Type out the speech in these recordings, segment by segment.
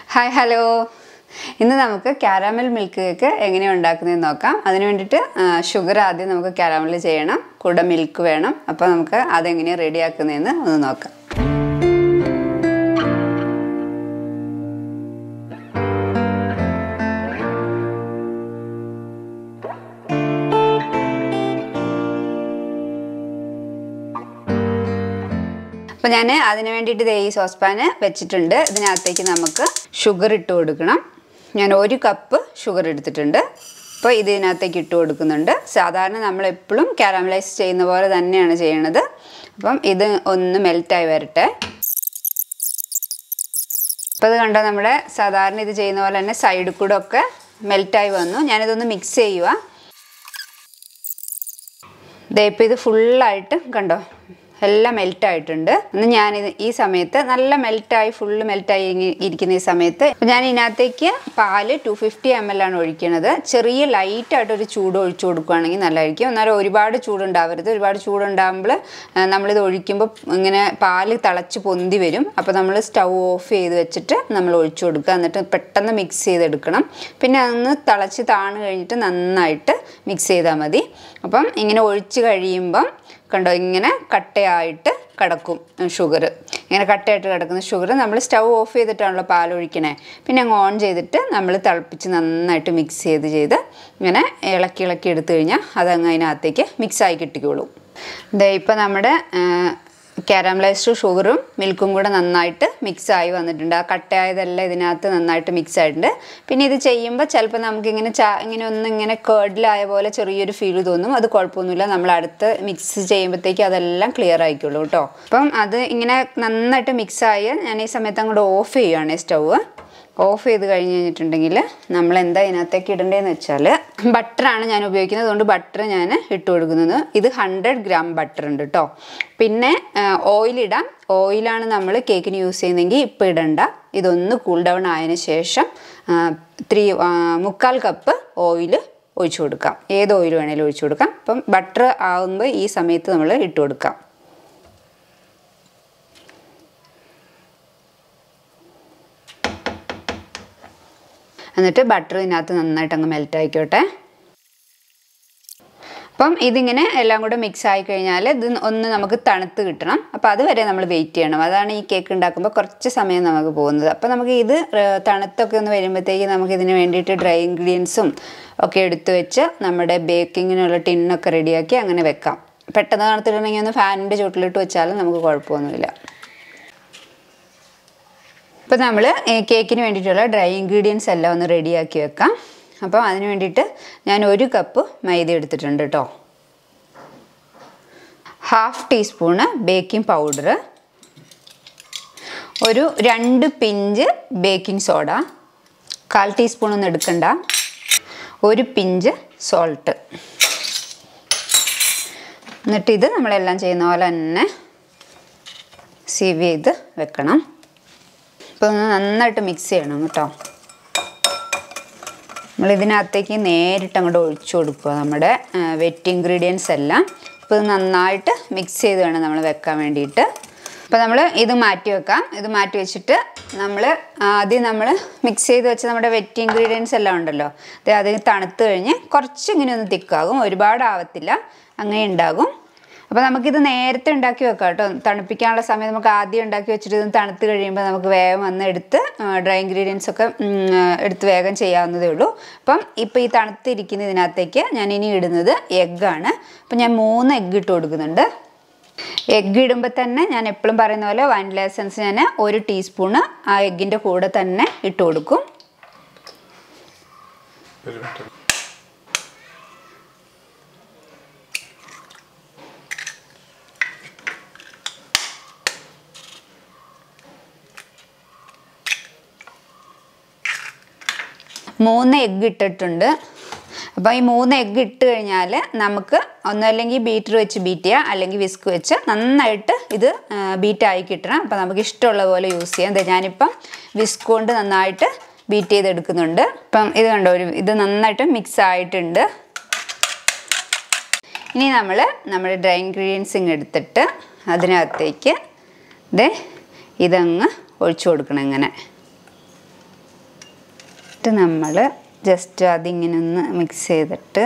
Hi hello ഇന്ന് നമുക്ക് ക്യാരാമൽ milk cake എങ്ങനെയാണ് ഉണ്ടാക്കുന്നതെന്ന് നോക്കാം അതിന് വേണ്ടിയിട്ട് ഷുഗർ ആദ്യം നമുക്ക് ക്യാരാമൽ ചെയ്യണം കൂടെ മിൽക്ക് വേണം അപ്പോൾ നമുക്ക് അതെങ്ങനെയാണ് റെഡിയാക്കുന്നതെന്ന് ഒന്ന് നോക്കാം അപ്പോൾ ഞാൻ അതിന് വേണ്ടിയിട്ട് ദേ ഈ സോസ് പാന് വെച്ചിട്ടുണ്ട് ഇതിനകത്തേക്ക് നമുക്ക് ഷുഗർ ഇട്ട് കൊടുക്കണം ഞാൻ ഒരു കപ്പ് ഷുഗർ എടുത്തിട്ടുണ്ട് അപ്പോൾ ഇത് ഇതിനകത്തേക്ക് ഇട്ട് കൊടുക്കുന്നുണ്ട് സാധാരണ നമ്മൾ എപ്പോഴും കാരമലൈസ് ചെയ്യുന്ന പോലെ തന്നെയാണ് ചെയ്യണത് അപ്പം ഇത് ഒന്ന് മെൽറ്റായി വരട്ടെ അപ്പോൾ ഇത് കണ്ടോ നമ്മുടെ സാധാരണ ഇത് ചെയ്യുന്ന പോലെ തന്നെ സൈഡിൽ കൂടെ ഒക്കെ മെൽറ്റായി വന്നു ഞാനിതൊന്ന് മിക്സ് ചെയ്യുക ദേ ഇപ്പോൾ ഇത് ഫുള്ളായിട്ട് കണ്ടോ എല്ലാം മെൽറ്റ് ആയിട്ടുണ്ട് ഇന്ന് ഞാനിത് ഈ സമയത്ത് നല്ല മെൽറ്റായി ഫുള്ള് മെൽറ്റായി ഇരിക്കുന്ന ഈ സമയത്ത് ഞാൻ ഇതിനകത്തേക്ക് പാല് ടു ഫിഫ്റ്റി എം എൽ ആണ് ഒഴിക്കുന്നത് ചെറിയ ലൈറ്റായിട്ടൊരു ചൂട് ഒഴിച്ചു കൊടുക്കുകയാണെങ്കിൽ നല്ലതായിരിക്കും എന്നാലും ഒരുപാട് ചൂടുണ്ടാവരുത് ഒരുപാട് ചൂടുണ്ടാകുമ്പോൾ നമ്മളിത് ഒഴിക്കുമ്പോൾ ഇങ്ങനെ പാല് തിളച്ച് പൊന്തി വരും അപ്പോൾ നമ്മൾ സ്റ്റൗ ഓഫ് ചെയ്ത് വെച്ചിട്ട് നമ്മൾ ഒഴിച്ചു കൊടുക്കുക എന്നിട്ട് പെട്ടെന്ന് മിക്സ് ചെയ്തെടുക്കണം പിന്നെ അതൊന്ന് തിളച്ച് താണു കഴിഞ്ഞിട്ട് നന്നായിട്ട് മിക്സ് ചെയ്താൽ മതി അപ്പം ഇങ്ങനെ ഒഴിച്ച് കഴിയുമ്പം കണ്ടോ ഇങ്ങനെ കട്ടയായിട്ട് കിടക്കും ഷുഗർ ഇങ്ങനെ കട്ടയായിട്ട് കിടക്കുന്ന ഷുഗർ നമ്മൾ സ്റ്റൗ ഓഫ് ചെയ്തിട്ടാണല്ലോ പാലൊഴിക്കണേ പിന്നെ അങ്ങ് ഓൺ ചെയ്തിട്ട് നമ്മൾ തിളപ്പിച്ച് നന്നായിട്ട് മിക്സ് ചെയ്ത് ചെയ്ത് ഇങ്ങനെ ഇളക്കി ഇളക്കി എടുത്തു കഴിഞ്ഞാൽ അതങ്ങ് അതിനകത്തേക്ക് മിക്സായി കിട്ടിക്കോളും ദേ ഇപ്പം നമ്മുടെ കാരമലൈസ്ഡ് ഷുഗറും മിൽക്കും കൂടെ നന്നായിട്ട് മിക്സ് ആയി വന്നിട്ടുണ്ട് ആ കട്ടയായതെല്ലാം ഇതിനകത്ത് നന്നായിട്ട് മിക്സ് ആയിട്ടുണ്ട് പിന്നെ ഇത് ചെയ്യുമ്പോൾ ചിലപ്പോൾ നമുക്കിങ്ങനെ ചാ ഇങ്ങനെ ഒന്ന് ഇങ്ങനെ കേർഡിലായ പോലെ ചെറിയൊരു ഫീൽ തോന്നും അത് കുഴപ്പമൊന്നുമില്ല നമ്മൾ അടുത്ത് മിക്സ് ചെയ്യുമ്പോഴത്തേക്ക് അതെല്ലാം ക്ലിയർ ആയിക്കോളൂ കേട്ടോ അപ്പം അത് ഇങ്ങനെ നന്നായിട്ട് മിക്സ് ആയി ഞാൻ ഈ സമയത്ത് അങ്ങോട്ട് ഓഫ് ചെയ്യുകയാണ് സ്റ്റൗവ് ഓഫ് ചെയ്ത് കഴിഞ്ഞ് കഴിഞ്ഞിട്ടുണ്ടെങ്കിൽ നമ്മൾ എന്താ ഇതിനകത്തേക്ക് ഇടേണ്ടതെന്ന് വെച്ചാൽ ബട്ടറാണ് ഞാൻ ഉപയോഗിക്കുന്നത് അതുകൊണ്ട് ബട്ടർ ഞാൻ ഇട്ട് കൊടുക്കുന്നത് ഇത് ഹൺഡ്രഡ് ഗ്രാം ബട്ടർ ഉണ്ട് കേട്ടോ പിന്നെ ഓയിലിടാം ഓയിലാണ് നമ്മൾ കേക്കിന് യൂസ് ചെയ്യുന്നതെങ്കിൽ ഇപ്പോൾ ഇടണ്ട ഇതൊന്ന് കൂൾ ഡൗൺ ആയതിനു ശേഷം ത്രീ മുക്കാൽ കപ്പ് ഓയിൽ ഒഴിച്ചു കൊടുക്കാം ഏത് ഓയിൽ വേണേലും ഒഴിച്ചു കൊടുക്കാം അപ്പം ബട്ടർ ആകുമ്പോൾ ഈ സമയത്ത് നമ്മൾ ഇട്ട് കൊടുക്കാം എന്നിട്ട് ബട്ടർ ഇതിനകത്ത് നന്നായിട്ട് അങ്ങ് മെൽറ്റ് ആയിക്കോട്ടെ അപ്പം ഇതിങ്ങനെ എല്ലാം കൂടെ മിക്സ് ആയി കഴിഞ്ഞാൽ ഇത് ഒന്ന് നമുക്ക് തണുത്ത് കിട്ടണം അപ്പോൾ അതുവരെ നമ്മൾ വെയിറ്റ് ചെയ്യണം അതാണ് ഈ കേക്ക് ഉണ്ടാക്കുമ്പോൾ കുറച്ച് സമയം നമുക്ക് പോകുന്നത് അപ്പോൾ നമുക്ക് ഇത് തണുത്തൊക്കെ ഒന്ന് വരുമ്പോഴത്തേക്ക് നമുക്ക് ഇതിന് വേണ്ടിയിട്ട് ഡ്രൈ ഇൻഗ്രീഡിയൻസും ഒക്കെ എടുത്തു വെച്ച് നമ്മുടെ ബേക്കിങ്ങിനുള്ള ടിന്നൊക്കെ റെഡിയാക്കി അങ്ങനെ വെക്കാം പെട്ടെന്ന് തണുത്തിട്ടുണ്ടെങ്കിൽ ഒന്ന് ഫാനിൻ്റെ ചുട്ടിലിട്ട് വെച്ചാലും നമുക്ക് കുഴപ്പമൊന്നുമില്ല ഇപ്പോൾ നമ്മൾ കേക്കിന് വേണ്ടിയിട്ടുള്ള ഡ്രൈ ഇൻഗ്രീഡിയൻസ് എല്ലാം ഒന്ന് റെഡിയാക്കി വെക്കാം അപ്പോൾ അതിന് വേണ്ടിയിട്ട് ഞാൻ ഒരു കപ്പ് മൈദ എടുത്തിട്ടുണ്ട് കേട്ടോ ഹാഫ് ടീസ്പൂണ് ബേക്കിംഗ് പൗഡർ ഒരു രണ്ട് പിഞ്ച് ബേക്കിംഗ് സോഡ കാൽ ടീസ്പൂൺ ഒന്നും എടുക്കണ്ട ഒരു പിഞ്ച് സോൾട്ട് എന്നിട്ട് ഇത് നമ്മളെല്ലാം ചെയ്യുന്ന പോലെ തന്നെ സീവ് ചെയ്ത് വെക്കണം ഇപ്പോൾ ഒന്ന് നന്നായിട്ട് മിക്സ് ചെയ്യണം കേട്ടോ നമ്മൾ ഇതിനകത്തേക്ക് നേരിട്ട് അങ്ങോട്ട് ഒഴിച്ചു കൊടുക്കുക നമ്മുടെ വെറ്റ് ഇൻഗ്രീഡിയൻസ് എല്ലാം അപ്പോൾ ഇത് നന്നായിട്ട് മിക്സ് ചെയ്ത് വേണം നമ്മൾ വെക്കാൻ വേണ്ടിയിട്ട് അപ്പോൾ നമ്മൾ ഇത് മാറ്റി വെക്കാം ഇത് മാറ്റി വെച്ചിട്ട് നമ്മൾ ആദ്യം നമ്മൾ മിക്സ് ചെയ്ത് വെച്ച നമ്മുടെ വെറ്റ് ഇൻഗ്രീഡിയൻസ് എല്ലാം ഉണ്ടല്ലോ അത് അതിന് തണുത്ത് കഴിഞ്ഞ് കുറച്ച് ഇങ്ങനെ ഒന്ന് തിക്കാകും ഒരുപാട് ആവത്തില്ല അങ്ങനെ ഉണ്ടാകും അപ്പോൾ നമുക്കിത് നേരത്തെ ഉണ്ടാക്കി വെക്കാം കേട്ടോ തണുപ്പിക്കാനുള്ള സമയം നമുക്ക് ആദ്യം ഉണ്ടാക്കി വെച്ചിട്ട് ഇത് തണുത്ത് കഴിയുമ്പോൾ നമുക്ക് വേഗം വന്ന് എടുത്ത് ഡ്രൈ ഇൻഗ്രീഡിയൻസ് ഒക്കെ എടുത്ത് വേഗം ചെയ്യാവുന്നതേ ഉള്ളൂ അപ്പം ഇപ്പോൾ ഈ തണുത്തിരിക്കുന്ന ഇതിനകത്തേക്ക് ഞാൻ ഇനി ഇടുന്നത് എഗ്ഗാണ് അപ്പം ഞാൻ മൂന്ന് എഗ്ഗ് ഇട്ട് കൊടുക്കുന്നുണ്ട് എഗ്ഗ് ഇടുമ്പോൾ തന്നെ ഞാൻ എപ്പോഴും പറയുന്ന പോലെ വാനില എസൻസ് ഞാൻ ഒരു ടീസ്പൂണ് ആ എഗ്ഗിൻ്റെ കൂടെ തന്നെ ഇട്ട് കൊടുക്കും മൂന്ന് എഗ്ഗ് ഇട്ടിട്ടുണ്ട് അപ്പോൾ ഈ മൂന്ന് എഗ്ഗ് ഇട്ട് കഴിഞ്ഞാൽ നമുക്ക് ഒന്നല്ലെങ്കിൽ ബീറ്റർ വെച്ച് ബീറ്റ് ചെയ്യാം അല്ലെങ്കിൽ വിസ്ക് വെച്ച് നന്നായിട്ട് ഇത് ബീറ്റായി കിട്ടണം അപ്പോൾ നമുക്ക് ഇഷ്ടമുള്ള പോലെ യൂസ് ചെയ്യാം ദേ ഞാനിപ്പം വിസ്ക് കൊണ്ട് നന്നായിട്ട് ബീറ്റ് ചെയ്തെടുക്കുന്നുണ്ട് ഇപ്പം ഇത് കണ്ടോ ഒരു ഇത് നന്നായിട്ട് മിക്സ് ആയിട്ടുണ്ട് ഇനി നമ്മൾ നമ്മുടെ ഡ്രൈ ഇൻഗ്രീഡിയൻസ് ഇങ്ങ് എടുത്തിട്ട് അതിനകത്തേക്ക് ദേ ഇതങ്ങ് ഒഴിച്ചു കൊടുക്കണം ഇങ്ങനെ ഫസ്റ്റ് നമ്മൾ ജസ്റ്റ് അതിങ്ങനെ ഒന്ന് മിക്സ് ചെയ്തിട്ട്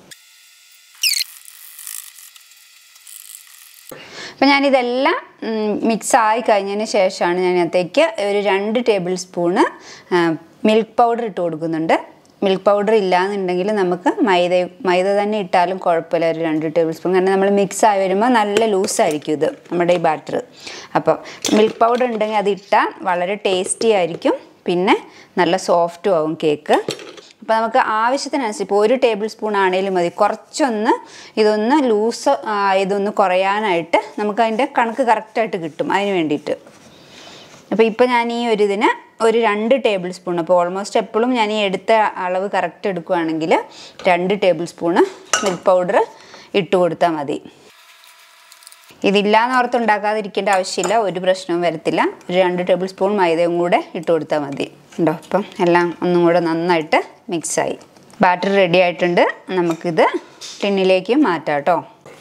അപ്പം ഞാനിതെല്ലാം മിക്സ് ആയി കഴിഞ്ഞതിന് ശേഷമാണ് ഞാൻ അതിനകത്തേക്ക് ഒരു രണ്ട് ടേബിൾ സ്പൂണ് മിൽക്ക് പൗഡർ ഇട്ട് കൊടുക്കുന്നുണ്ട് മിൽക്ക് പൗഡർ ഇല്ലാന്നുണ്ടെങ്കിൽ നമുക്ക് മൈദ മൈദ തന്നെ ഇട്ടാലും കുഴപ്പമില്ല ഒരു രണ്ട് ടേബിൾ സ്പൂൺ കാരണം നമ്മൾ മിക്സ് ആയി വരുമ്പോൾ നല്ല ലൂസായിരിക്കും ഇത് നമ്മുടെ ഈ ബാറ്റർ അപ്പം മിൽക്ക് പൗഡർ ഉണ്ടെങ്കിൽ അത് ഇട്ടാൽ വളരെ ടേസ്റ്റി ആയിരിക്കും പിന്നെ നല്ല സോഫ്റ്റും ആവും കേക്ക് അപ്പോൾ നമുക്ക് ആവശ്യത്തിനനുസരിച്ച് ഇപ്പോൾ ഒരു ടേബിൾ സ്പൂൺ ആണെങ്കിലും മതി കുറച്ചൊന്ന് ഇതൊന്ന് ലൂസ് ഇതൊന്ന് കുറയാനായിട്ട് നമുക്ക് അതിൻ്റെ കണക്ക് കറക്റ്റായിട്ട് കിട്ടും അതിന് വേണ്ടിയിട്ട് അപ്പോൾ ഇപ്പോൾ ഞാൻ ഈ ഒരു ഇതിന് ഒരു രണ്ട് ടേബിൾ സ്പൂൺ അപ്പോൾ ഓൾമോസ്റ്റ് എപ്പോഴും ഞാൻ ഈ എടുത്ത അളവ് കറക്റ്റ് എടുക്കുകയാണെങ്കിൽ രണ്ട് ടേബിൾ സ്പൂണ് മിൽക്ക് പൗഡർ ഇട്ട് കൊടുത്താൽ മതി ഇതില്ലാന്ന് ഓർത്ത് ഉണ്ടാക്കാതിരിക്കേണ്ട ആവശ്യമില്ല ഒരു പ്രശ്നവും വരത്തില്ല ഒരു രണ്ട് ടേബിൾ സ്പൂൺ മൈദയും കൂടെ ഇട്ട് കൊടുത്താൽ മതി ഉണ്ടോ അപ്പം എല്ലാം ഒന്നും കൂടെ നന്നായിട്ട് മിക്സായി ബാറ്റർ റെഡി ആയിട്ടുണ്ട് നമുക്കിത് ടിന്നിലേക്ക് മാറ്റാം കേട്ടോ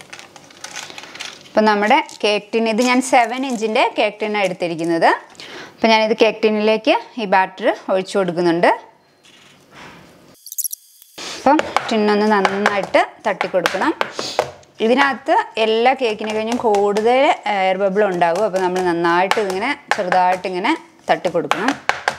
അപ്പം നമ്മുടെ കേക്ക് ടിൻ ഇത് ഞാൻ സെവൻ ഇഞ്ചിൻ്റെ കേക്ക് ടിന്നാണ് എടുത്തിരിക്കുന്നത് അപ്പം ഞാനിത് കേക്ക് ടിന്നിലേക്ക് ഈ ബാറ്റർ ഒഴിച്ചു കൊടുക്കുന്നുണ്ട് അപ്പം ടിന്നൊന്ന് നന്നായിട്ട് തട്ടിക്കൊടുക്കണം ഇതിനകത്ത് എല്ലാ കേക്കിനെ കഴിഞ്ഞും കൂടുതൽ എയർ ബബിൾ ഉണ്ടാകും അപ്പോൾ നമ്മൾ നന്നായിട്ട് ഇതിങ്ങനെ ചെറുതായിട്ട് ഇങ്ങനെ തട്ടിക്കൊടുക്കണം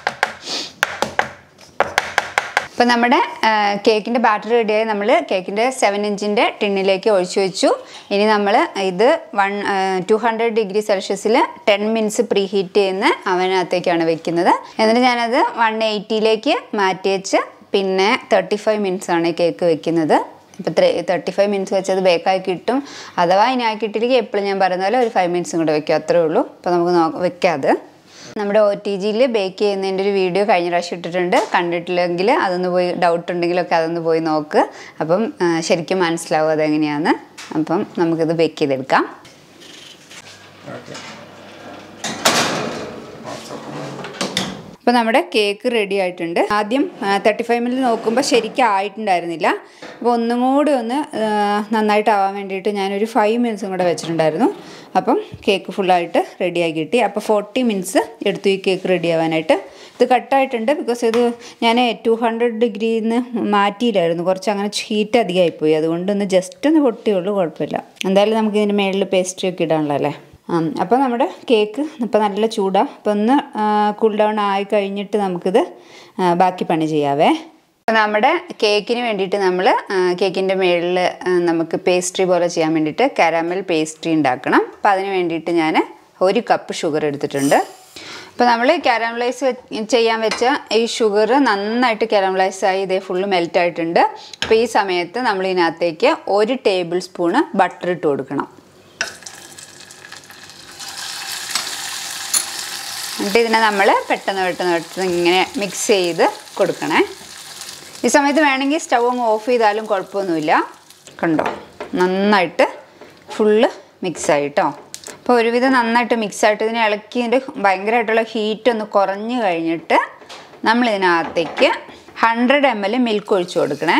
ഇപ്പം നമ്മുടെ കേക്കിൻ്റെ ബാറ്ററി റെഡിയായി നമ്മൾ കേക്കിൻ്റെ സെവൻ ഇഞ്ചിൻ്റെ ടിന്നിലേക്ക് ഒഴിച്ചു വെച്ചു ഇനി നമ്മൾ ഇത് വൺ ടു ഹൺഡ്രഡ് ഡിഗ്രി സെൽഷ്യസിൽ ടെൻ മിനിറ്റ്സ് പ്രീ ഹീറ്റ് ചെയ്യുന്ന അവനകത്തേക്കാണ് വെക്കുന്നത് എന്നിട്ട് ഞാനത് വൺ എയ്റ്റിയിലേക്ക് മാറ്റി വെച്ച് പിന്നെ തേർട്ടി ഫൈവ് മിനിറ്റ്സ് ആണ് കേക്ക് വെക്കുന്നത് ഇപ്പോൾ തേർട്ടി ഫൈവ് മിനിറ്റ്സ് വെച്ചത് ബേക്കായി കിട്ടും അഥവാ ഇനി ആക്കിയിട്ടിരിക്കും എപ്പോഴും ഞാൻ പറയുന്ന പോലെ ഒരു ഫൈവ് മിനിറ്റ്സും കൂടെ വെക്കും അത്രേ ഉള്ളൂ അപ്പോൾ നമുക്ക് നോ വെക്കാതെ നമ്മുടെ ഒ ടി ജിയിൽ ബേക്ക് ചെയ്യുന്നതിൻ്റെ ഒരു വീഡിയോ കഴിഞ്ഞ പ്രാവശ്യം ഇട്ടിട്ടുണ്ട് കണ്ടിട്ടില്ലെങ്കിൽ അതൊന്ന് പോയി ഡൗട്ട് ഉണ്ടെങ്കിലൊക്കെ അതൊന്ന് പോയി നോക്ക് അപ്പം ആ, ശരിക്കും മനസ്സിലാവും അതെങ്ങനെയാണെന്ന് അപ്പം നമുക്കിത് ബേക്ക് ചെയ്തെടുക്കാം ഓക്കെ അപ്പോൾ നമ്മുടെ കേക്ക് റെഡി ആയിട്ടുണ്ട് ആദ്യം തേർട്ടി ഫൈവ് മിനിറ്റ് നോക്കുമ്പോൾ ശരിക്കും ആയിട്ടുണ്ടായിരുന്നില്ല അപ്പോൾ ഒന്നും കൂടി ഒന്ന് ആ, നന്നായിട്ട് ആവാൻ വേണ്ടിയിട്ട് ഞാനൊരു ഫൈവ് മിനിറ്റ്സും കൂടെ വെച്ചിട്ടുണ്ടായിരുന്നു അപ്പം കേക്ക് ഫുള്ളായിട്ട് റെഡിയായി കിട്ടി അപ്പോൾ ഫോർട്ടി മിനിറ്റ്സ് എടുത്തു ഈ കേക്ക് റെഡി ആവാനായിട്ട് ഇത് കട്ടായിട്ടുണ്ട് ബിക്കോസ് ഇത് ഞാൻ ടു ഹൺഡ്രഡ് ഡിഗ്രിയിൽ നിന്ന് മാറ്റിയില്ലായിരുന്നു കുറച്ച് അങ്ങനെ ഹീറ്റ് അധികമായിപ്പോയി അതുകൊണ്ട് ഒന്ന് ജസ്റ്റ് ഒന്ന് പൊട്ടിയുള്ളൂ കുഴപ്പമില്ല എന്തായാലും നമുക്ക് ഇതിൻ്റെ മേളിൽ പേസ്ട്രി ഒക്കെ ഇടാനുള്ള അല്ലേ അപ്പോൾ നമ്മുടെ കേക്ക് ഇപ്പോൾ നല്ല ചൂടാണ് അപ്പോൾ ഒന്ന് കൂൾ ഡൗൺ ആയി കഴിഞ്ഞിട്ട് നമുക്കിത് ആ, ബാക്കി പണി ചെയ്യാവേ അപ്പോൾ നമ്മുടെ കേക്കിന് വേണ്ടിയിട്ട് നമ്മൾ കേക്കിൻ്റെ മുകളിൽ നമുക്ക് പേസ്ട്രി പോലെ ചെയ്യാൻ വേണ്ടിയിട്ട് കാരാമൽ പേസ്ട്രി ഉണ്ടാക്കണം അപ്പോൾ അതിന് വേണ്ടിയിട്ട് ഞാൻ ഒരു കപ്പ് ഷുഗർ എടുത്തിട്ടുണ്ട് അപ്പോൾ നമ്മൾ കാരാമലൈസ് ചെയ്യാൻ വെച്ച ഈ ഷുഗർ നന്നായിട്ട് കാരാമലൈസ് ആയി ഇതേ ഫുള്ള് മെൽറ്റ് ആയിട്ടുണ്ട് അപ്പോൾ ഈ സമയത്ത് നമ്മൾ ഇതിനകത്തേക്ക് ഒരു ടേബിൾ സ്പൂണ് ബട്ടർ ഇട്ട് കൊടുക്കണം എന്നിട്ട് ഇതിനെ നമ്മൾ പെട്ടെന്ന് പെട്ടെന്ന് പെട്ടെന്ന് ഇങ്ങനെ മിക്സ് ചെയ്ത് കൊടുക്കണേ ഈ സമയത്ത് വേണമെങ്കിൽ സ്റ്റൗ അങ്ങ് ഓഫ് ചെയ്താലും കുഴപ്പമൊന്നുമില്ല കണ്ടോ നന്നായിട്ട് ഫുള്ള് മിക്സായി കേട്ടോ അപ്പോൾ ഒരുവിധം നന്നായിട്ട് മിക്സായിട്ട് ഇതിനെ ഇളക്കി ഇതിൻ്റെ ഭയങ്കരമായിട്ടുള്ള ഹീറ്റ് ഒന്ന് കുറഞ്ഞു കഴിഞ്ഞിട്ട് നമ്മൾ ഇതിനകത്തേക്ക് ഹൺഡ്രഡ് എം എൽ മിൽക്ക് ഒഴിച്ചു കൊടുക്കണേ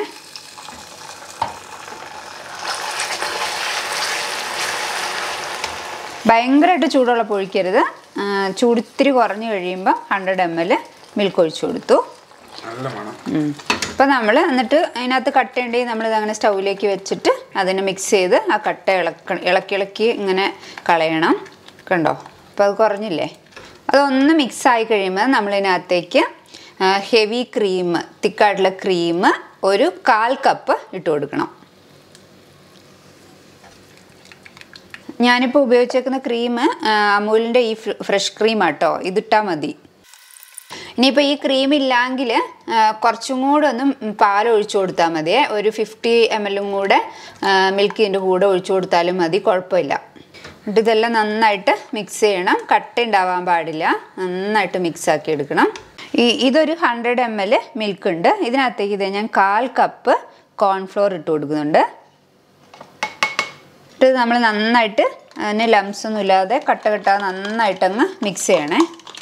ഭയങ്കരമായിട്ട് ചൂടുള്ള ഒഴിക്കരുത് ആ, ചൂടിത്തിരി കുറഞ്ഞു കഴിയുമ്പോൾ ഹൺഡ്രഡ് എം എൽ മിൽക്ക് ഒഴിച്ചു കൊടുത്തു നല്ല മണം അപ്പോൾ നമ്മൾ എന്നിട്ട് അതിനകത്ത് കട്ട ഉണ്ടെങ്കിൽ നമ്മളിത് അങ്ങനെ സ്റ്റൗവിലേക്ക് വെച്ചിട്ട് അതിനെ മിക്സ് ചെയ്ത് ആ കട്ട ഇളക്ക ഇളക്കി ഇളക്കി ഇങ്ങനെ കളയണം കണ്ടോ അപ്പോൾ അത് കുറഞ്ഞില്ലേ അതൊന്ന് മിക്സ് ആയി കഴിയുമ്പോൾ നമ്മളിതിനകത്തേക്ക് ഹെവി ക്രീം തിക്കായിട്ടുള്ള ക്രീം ഒരു കാൽ കപ്പ് ഇട്ട് കൊടുക്കണം ഞാനിപ്പോൾ ഉപയോഗിച്ചേക്കുന്ന ക്രീം അമൂലിൻ്റെ ഈ ഫ്രഷ് ക്രീമാട്ടോ ഇതിട്ടാൽ മതി ഇനിയിപ്പോൾ ഈ ക്രീം ഇല്ലെങ്കിൽ കുറച്ചും കൂടെ ഒന്ന് പാൽ ഒഴിച്ചു കൊടുത്താൽ മതി ഒരു ഫിഫ്റ്റി എം എല്ലും കൂടെ മിൽക്ക് ഇതിൻ്റെ കൂടെ ഒഴിച്ചു കൊടുത്താലും മതി കുഴപ്പമില്ല എന്നിട്ട് ഇതെല്ലാം നന്നായിട്ട് മിക്സ് ചെയ്യണം കട്ട ഉണ്ടാവാൻ പാടില്ല നന്നായിട്ട് മിക്സ് ആക്കി എടുക്കണം ഈ ഇതൊരു ഹൺഡ്രഡ് എം എൽ മിൽക്ക് ഉണ്ട് ഇതിനകത്തേക്ക് ഇത് ഞാൻ കാൽ കപ്പ് കോൺഫ്ലോർ ഇട്ട് കൊടുക്കുന്നുണ്ട് ഇത് നമ്മൾ നന്നായിട്ട് അതിന് ലംസ് ഒന്നും ഇല്ലാതെ കട്ട കെട്ടാതെ നന്നായിട്ട് അങ്ങ് മിക്സ് ചെയ്യണേ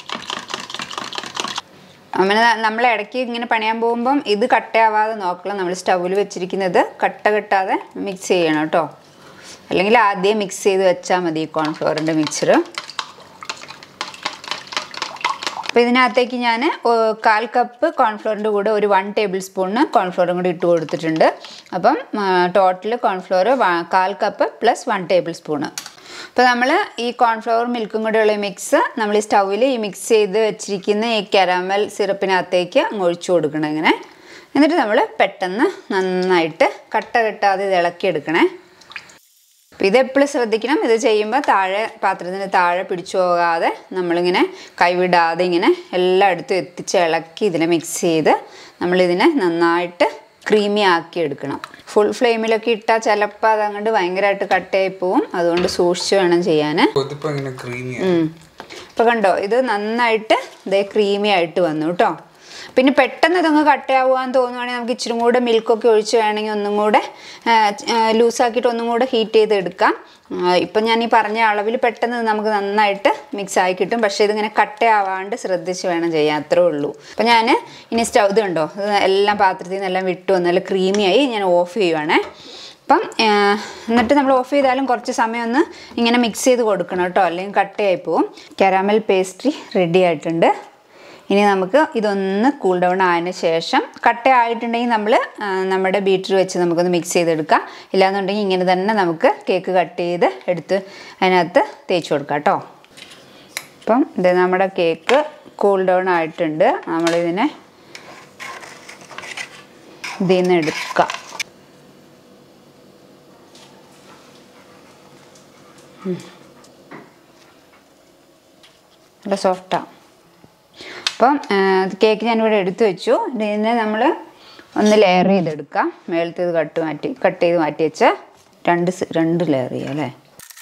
അങ്ങനെ നമ്മൾ ഇടയ്ക്ക് ഇങ്ങനെ പണിയാൻ പോകുമ്പം ഇത് കട്ടയാവാതെ നോക്കണം നമ്മൾ സ്റ്റൗവിൽ വെച്ചിരിക്കുന്നത് കട്ട കെട്ടാതെ മിക്സ് ചെയ്യണം കേട്ടോ അല്ലെങ്കിൽ ആദ്യം മിക്സ് ചെയ്ത് വെച്ചാൽ മതി ഈ കോൺഫ്ലോറിൻ്റെ മിക്സർ അപ്പോൾ അപ്പോൾ ഇതിനകത്തേക്ക് ഞാൻ കാൽ കപ്പ് കോൺഫ്ലോറിൻ്റെ കൂടെ ഒരു വൺ ടേബിൾ സ്പൂണ് കോൺഫ്ലോറും കൂടി ഇട്ട് കൊടുത്തിട്ടുണ്ട് അപ്പം ടോട്ടൽ കോൺഫ്ലോർ കാൽ cup plus one tablespoon അപ്പോൾ നമ്മൾ ഈ കോൺഫ്ലവർ മിൽക്കും കൂടെയുള്ള ഈ മിക്സ് നമ്മൾ ഈ സ്റ്റൗവിൽ ഈ മിക്സ് ചെയ്ത് വെച്ചിരിക്കുന്ന ഈ കാരാമൽ സിറപ്പിനകത്തേക്ക് അങ്ങ് ഒഴിച്ചു കൊടുക്കണം ഇങ്ങനെ എന്നിട്ട് നമ്മൾ പെട്ടെന്ന് നന്നായിട്ട് കട്ട കെട്ടാതെ ഇത് ഇളക്കിയെടുക്കണേ അപ്പോൾ ഇതെപ്പോഴും ശ്രദ്ധിക്കണം ഇത് ചെയ്യുമ്പോൾ താഴെ പാത്രത്തിന് താഴെ പിടിച്ചു പോകാതെ നമ്മളിങ്ങനെ കൈവിടാതെ ഇങ്ങനെ എല്ലായിടത്തും എത്തിച്ച് ഇളക്കി ഇതിനെ മിക്സ് ചെയ്ത് നമ്മളിതിനെ നന്നായിട്ട് ക്രീമി ആക്കി എടുക്കണം ഫുൾ ഫ്ലെയിമിലൊക്കെ ഇട്ടാൽ ചിലപ്പോൾ അത് അങ്ങോട്ട് ഭയങ്കരമായിട്ട് കട്ടയായി പോവും അതുകൊണ്ട് സൂക്ഷിച്ച് വേണം ചെയ്യാൻ ഇതിപ്പോ ഇങ്ങനെ ക്രീമി ഇപ്പോൾ കണ്ടോ ഇത് നന്നായിട്ട് ഇതേ ക്രീമി ആയിട്ട് വന്നു കേട്ടോ പിന്നെ പെട്ടെന്ന് ഇതങ്ങ് കട്ടയാവുകയെന്ന് തോന്നുവാണെങ്കിൽ നമുക്ക് ഇച്ചിരി കൂടെ മിൽക്കൊക്കെ ഒഴിച്ച് വേണമെങ്കിൽ ഒന്നും കൂടെ ലൂസാക്കിയിട്ട് ഒന്നും കൂടെ ഹീറ്റ് ചെയ്ത് എടുക്കാം ആ, ഇപ്പം ഞാൻ ഈ പറഞ്ഞ അളവിൽ പെട്ടെന്ന് ഇത് നമുക്ക് നന്നായിട്ട് മിക്സ് ആയി കിട്ടും പക്ഷേ ഇതിങ്ങനെ കട്ടയാവാണ്ട് ശ്രദ്ധിച്ച് വേണം ചെയ്യാൻ അത്രേ ഉള്ളൂ അപ്പം ഞാൻ ഇനി സ്റ്റൗ ഇത് കണ്ടോ ഇത് എല്ലാം പാത്രത്തിൽ നിന്നെല്ലാം വിട്ടു വന്ന് നല്ല ക്രീമിയായി ഞാൻ ഓഫ് ചെയ്യുവാണേ അപ്പം ആ, എന്നിട്ട് നമ്മൾ ഓഫ് ചെയ്താലും കുറച്ച് സമയം ഒന്ന് ഇങ്ങനെ മിക്സ് ചെയ്ത് കൊടുക്കണം കേട്ടോ അല്ലെങ്കിൽ കട്ടയായി പോവും കാരാമൽ പേസ്ട്രി റെഡി ആയിട്ടുണ്ട് ഇനി നമുക്ക് ഇതൊന്ന് കൂൾ ഡൗൺ ആയതിന് ശേഷം കട്ട ആയിട്ടുണ്ടെങ്കിൽ നമ്മൾ നമ്മുടെ ബീറ്റർ വെച്ച് നമുക്കൊന്ന് മിക്സ് ചെയ്തെടുക്കാം ഇല്ലാന്നുണ്ടെങ്കിൽ ഇങ്ങനെ തന്നെ നമുക്ക് കേക്ക് കട്ട് ചെയ്ത് എടുത്ത് അതിനകത്ത് തേച്ച് കൊടുക്കാം കേട്ടോ അപ്പം ഇത് നമ്മുടെ കേക്ക് കൂൾ ഡൗൺ ആയിട്ടുണ്ട് നമ്മളിതിനെ ഇതിൽ നിന്ന് എടുക്കാം നല്ല സോഫ്റ്റാണ് അപ്പം കേക്ക് ഞാനിവിടെ എടുത്തു വെച്ചു ഇതിനെ നമ്മൾ ഒന്ന് ലെയർ ചെയ്തെടുക്കാം മേളത്തെ ഇത് കട്ട് മാറ്റി കട്ട് ചെയ്ത് മാറ്റി വെച്ച രണ്ട് സി- രണ്ട് ലെയർ ചെയ്യാം അല്ലേ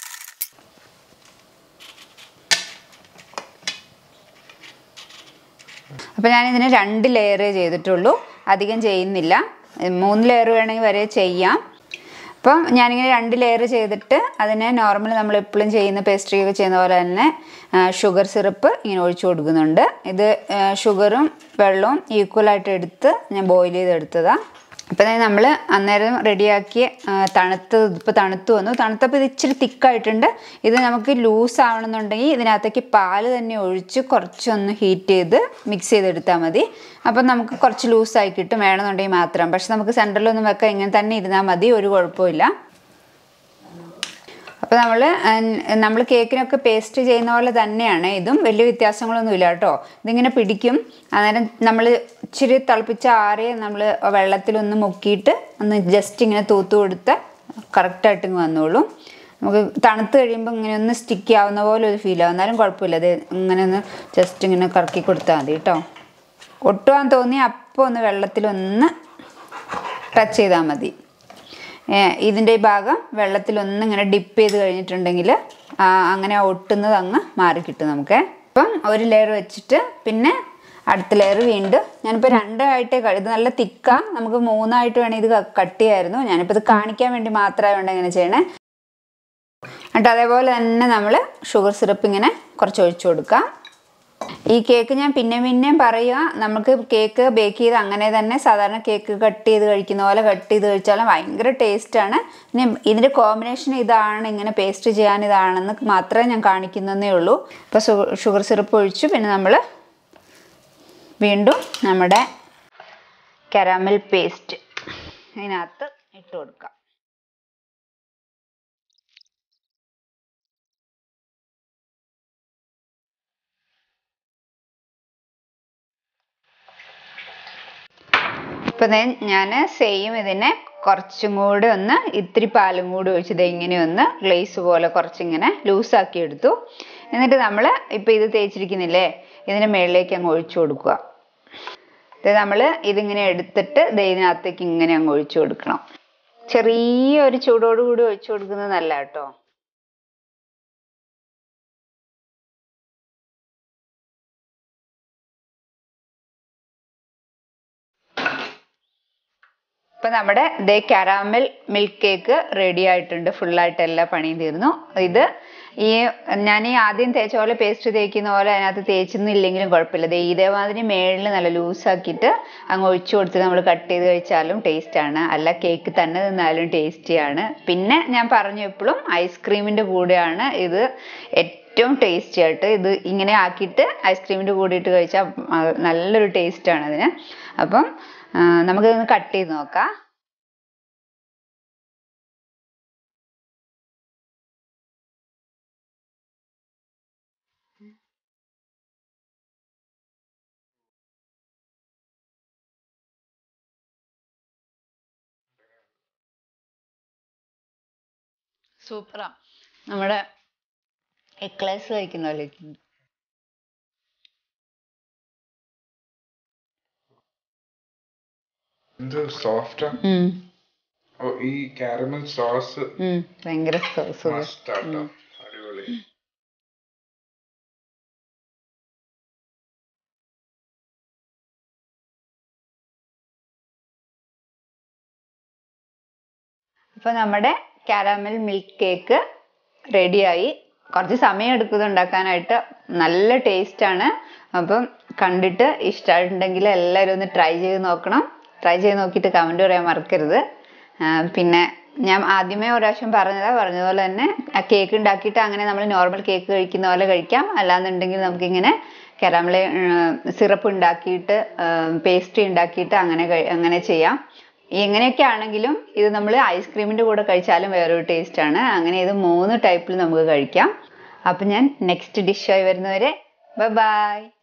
അപ്പോൾ ഞാനിതിന് രണ്ട് ലെയറേ ചെയ്തിട്ടുള്ളൂ അധികം ചെയ്യുന്നില്ല മൂന്ന് ലെയർ വേണമെങ്കിൽ വരെ ചെയ്യാം അപ്പം ഞാനിങ്ങനെ രണ്ട് ലെയർ ചെയ്തിട്ട് അതിനെ നോർമൽ നമ്മൾ എപ്പോഴും ചെയ്യുന്ന പേസ്ട്രി ഒക്കെ ചെയ്യുന്ന പോലെ തന്നെ ഷുഗർ സിറപ്പ് ഇങ്ങനെ ഒഴിച്ചു കൊടുക്കുന്നുണ്ട് ഇത് ആ, ഷുഗറും വെള്ളവും ഈക്വലായിട്ട് എടുത്ത് ഞാൻ ബോയിൽ ചെയ്തെടുത്തതാണ് അപ്പം നമ്മൾ അന്നേരം റെഡിയാക്കിയ തണുത്ത് ഇപ്പോൾ തണുത്ത് വന്നു തണുത്തപ്പോൾ ഇത് ഇച്ചിരി തിക്കായിട്ടുണ്ട് ഇത് നമുക്ക് ലൂസ് ആവണമെന്നുണ്ടെങ്കിൽ ഇതിനകത്തേക്ക് പാല് തന്നെ ഒഴിച്ച് കുറച്ചൊന്ന് ഹീറ്റ് ചെയ്ത് മിക്സ് ചെയ്തെടുത്താൽ മതി അപ്പം നമുക്ക് കുറച്ച് ലൂസായി കിട്ടും വേണമെന്നുണ്ടെങ്കിൽ മാത്രം പക്ഷെ നമുക്ക് സെൻറ്ററിലൊന്നും വെക്കാം ഇങ്ങനെ തന്നെ ഇരുന്നാൽ മതി ഒരു കുഴപ്പമില്ല അപ്പോൾ നമ്മൾ നമ്മൾ കേക്കിനൊക്കെ പേസ്റ്റ് ചെയ്യുന്ന പോലെ തന്നെയാണ് ഇതും വലിയ വ്യത്യാസങ്ങളൊന്നും ഇല്ല കേട്ടോ ഇതിങ്ങനെ പിടിക്കും അന്നേരം നമ്മൾ ഇച്ചിരി തിളപ്പിച്ച ആറിയ നമ്മൾ വെള്ളത്തിലൊന്ന് മുക്കിയിട്ട് ഒന്ന് ജസ്റ്റ് ഇങ്ങനെ തൂത്ത് കൊടുത്ത് കറക്റ്റായിട്ട് ഇങ്ങ് വന്നോളും നമുക്ക് തണുത്ത് കഴിയുമ്പോൾ ഇങ്ങനെ ഒന്ന് സ്റ്റിക്ക് ആവുന്ന പോലെ ഒരു ഫീൽ ആവും എന്നാലും കുഴപ്പമില്ല അത് ഇങ്ങനെ ഒന്ന് ജസ്റ്റ് ഇങ്ങനെ കറക്കി കൊടുത്താൽ മതി കേട്ടോ ഒട്ടുവാൻ തോന്നി അപ്പോൾ ഒന്ന് വെള്ളത്തിലൊന്ന് ടച്ച് ചെയ്താൽ മതി ഏഹ് ഇതിൻ്റെ ഈ ഭാഗം വെള്ളത്തിലൊന്ന് ഇങ്ങനെ ഡിപ്പ് ചെയ്ത് കഴിഞ്ഞിട്ടുണ്ടെങ്കിൽ അങ്ങനെ ആ ഒട്ടുന്നത് അങ്ങ് മാറി കിട്ടും നമുക്ക് അപ്പം ഒരു ലെയർ വെച്ചിട്ട് പിന്നെ അടുത്ത ലെയർ വീണ്ടും ഞാനിപ്പോൾ രണ്ടായിട്ടേ ക- ഇത് നല്ല തിക്കാ നമുക്ക് മൂന്നായിട്ട് വേണേൽ ഇത് കട്ട് ചെയ്യായിരുന്നു ഞാനിപ്പോൾ ഇത് കാണിക്കാൻ വേണ്ടി മാത്രമായതുകൊണ്ട് ഇങ്ങനെ ചെയ്യണേ എന്നിട്ട് അതേപോലെ തന്നെ നമ്മൾ ഷുഗർ സിറപ്പ് ഇങ്ങനെ കുറച്ച് ഒഴിച്ചു കൊടുക്കാം ഈ കേക്ക് ഞാൻ പിന്നെ പിന്നെയും പറയുക നമുക്ക് കേക്ക് ബേക്ക് ചെയ്ത് അങ്ങനെ തന്നെ സാധാരണ കേക്ക് കട്ട് ചെയ്ത് കഴിക്കുന്ന പോലെ കട്ട് ചെയ്ത് കഴിച്ചാലും ഭയങ്കര ടേസ്റ്റാണ് ഇനി ഇതിൻ്റെ കോമ്പിനേഷൻ ഇതാണ് ഇങ്ങനെ പേസ്റ്റ് ചെയ്യാൻ ഇതാണെന്ന് മാത്രമേ ഞാൻ കാണിക്കുന്നതേ ഉള്ളൂ ഇപ്പോൾ ഷുഗർ സിറപ്പ് ഒഴിച്ചു പിന്നെ നമ്മൾ വീണ്ടും നമ്മുടെ കരാമൽ പേസ്റ്റ് ഇതിനകത്ത് ഇട്ട് കൊടുക്കാം ഇപ്പം ഞാൻ സെയിം ഇതിനെ കുറച്ചും കൂടി ഒന്ന് ഇത്തിരി പാലും കൂടി ഒഴിച്ച് ഇത് ഇങ്ങനെ ഒന്ന് ഗ്ലേസ് പോലെ കുറച്ചിങ്ങനെ ലൂസാക്കി എടുത്തു എന്നിട്ട് നമ്മൾ ഇപ്പം ഇത് തേച്ചിരിക്കുന്നില്ലേ ഇതിൻ്റെ മുകളിലേക്ക് അങ്ങ് ഒഴിച്ചു കൊടുക്കുക ഇത് നമ്മൾ ഇതിങ്ങനെ എടുത്തിട്ട് ദേ ഇതിനകത്തേക്ക് ഇങ്ങനെ അങ്ങ് ഒഴിച്ചു കൊടുക്കണം ചെറിയൊരു ചൂടോട് കൂടി ഒഴിച്ചു കൊടുക്കുന്നത് നല്ല കേട്ടോ ഇപ്പം നമ്മുടെ ദേ കാരാമൽ മിൽക്ക് കേക്ക് റെഡി ആയിട്ടുണ്ട് ഫുള്ളായിട്ട് എല്ലാ പണിയും തീർന്നു ഇത് ഈ ഞാൻ ഈ ആദ്യം തേച്ച പോലെ പേസ്റ്റ് തേക്കുന്ന പോലെ അതിനകത്ത് തേച്ചൊന്നുമില്ലെങ്കിലും കുഴപ്പമില്ല ദേ ഇതേമാതിരി മേളിൽ നല്ല ലൂസാക്കിയിട്ട് അങ്ങ് ഒഴിച്ചു കൊടുത്ത് നമ്മൾ കട്ട് ചെയ്ത് കഴിച്ചാലും ടേസ്റ്റാണ് അല്ല കേക്ക് തന്നെ തിന്നാലും ടേസ്റ്റിയാണ് പിന്നെ ഞാൻ പറഞ്ഞു എപ്പോഴും ഐസ്ക്രീമിൻ്റെ കൂടെയാണ് ഇത് ഏറ്റവും ഏറ്റവും ടേസ്റ്റി ആയിട്ട് ഇത് ഇങ്ങനെ ആക്കിയിട്ട് ഐസ്ക്രീമിൻ്റെ കൂടിയിട്ട് കഴിച്ചാൽ നല്ലൊരു ടേസ്റ്റാണ് അതിന് അപ്പം ആ, നമുക്കിതൊന്ന് കട്ട് ചെയ്ത് നോക്കാം സൂപ്പറാ നമ്മുടെ എക്ലേസ് കഴിക്കുന്ന പോലെ ഇരിക്കുന്നു. എന്ത് സോഫ്റ്റാ ഉം, ഓ ഈ കാരമൽ സോസ് ഉം, ഭയങ്കര സു- സുഖം മസ്റ്റാട്ടോ അടിപൊളി അപ്പോൾ നമ്മുടെ കാരാമൽ മിൽക്ക് കേക്ക് റെഡിയായി കുറച്ച് സമയം എടുക്കും ഇത് ഉണ്ടാക്കാനായിട്ട് നല്ല ടേസ്റ്റ് ആണ് അപ്പം കണ്ടിട്ട് ഇഷ്ടമായിട്ടുണ്ടെങ്കിൽ എല്ലാവരും ഒന്ന് ട്രൈ ചെയ്ത് നോക്കണം ട്രൈ ചെയ്ത് നോക്കിയിട്ട് കമൻറ്റ് പറയാൻ മറക്കരുത് ആ, പിന്നെ ഞാൻ ആദ്യമേ ഒരു പ്രാവശ്യം പറഞ്ഞതാ പറഞ്ഞതുപോലെ തന്നെ ആ കേക്ക് ഉണ്ടാക്കിയിട്ട് അങ്ങനെ നമ്മൾ നോർമൽ കേക്ക് കഴിക്കുന്ന പോലെ കഴിക്കാം അല്ലാന്നുണ്ടെങ്കിൽ നമുക്കിങ്ങനെ കരാമല സിറപ്പ് ഉണ്ടാക്കിയിട്ട് പേസ്ട്രി ഉണ്ടാക്കിയിട്ട് അങ്ങനെ കഴി- അങ്ങനെ ചെയ്യാം എങ്ങനെയൊക്കെ ആണെങ്കിലും ഇത് നമ്മൾ ഐസ്ക്രീമിൻ്റെ കൂടെ കഴിച്ചാലും വേറൊരു ടേസ്റ്റ് ആണ് അങ്ങനെ ഇത് മൂന്ന് ടൈപ്പിൽ നമുക്ക് കഴിക്കാം അപ്പം ഞാൻ നെക്സ്റ്റ് ഡിഷായി വരുന്നവരെ ബൈ